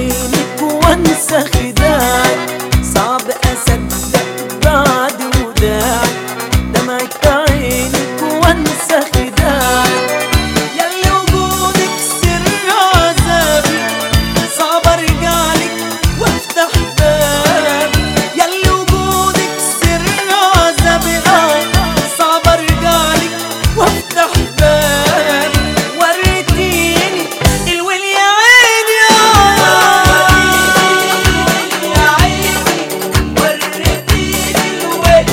عينك وانسى خداعك صعب اصدق بعد وداعك دمعت عينك وانسى خداعك ياللي وجودك سر عذابي صعب ارجعلك وافتح بابي ياللي وجودك سر عذابي اه صعب ارجعلك وافتح بابي وريتيني الويل يا عيني يا عيني وريتيني الويل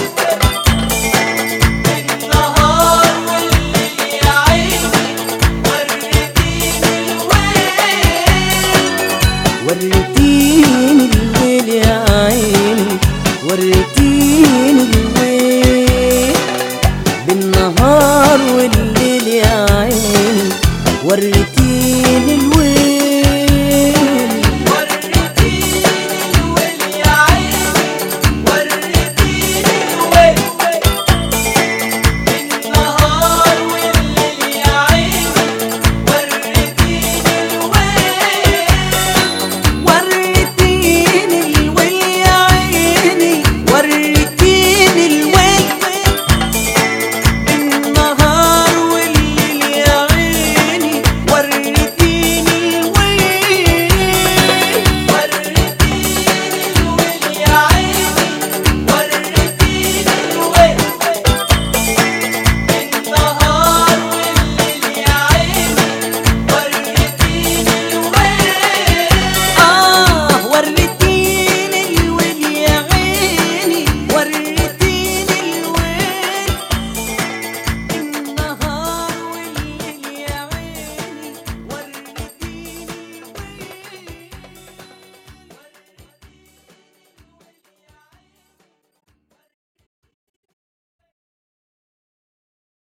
النهار والليل يا عيني وريتيني الويل وريتيني الويل يا عيني وريتيني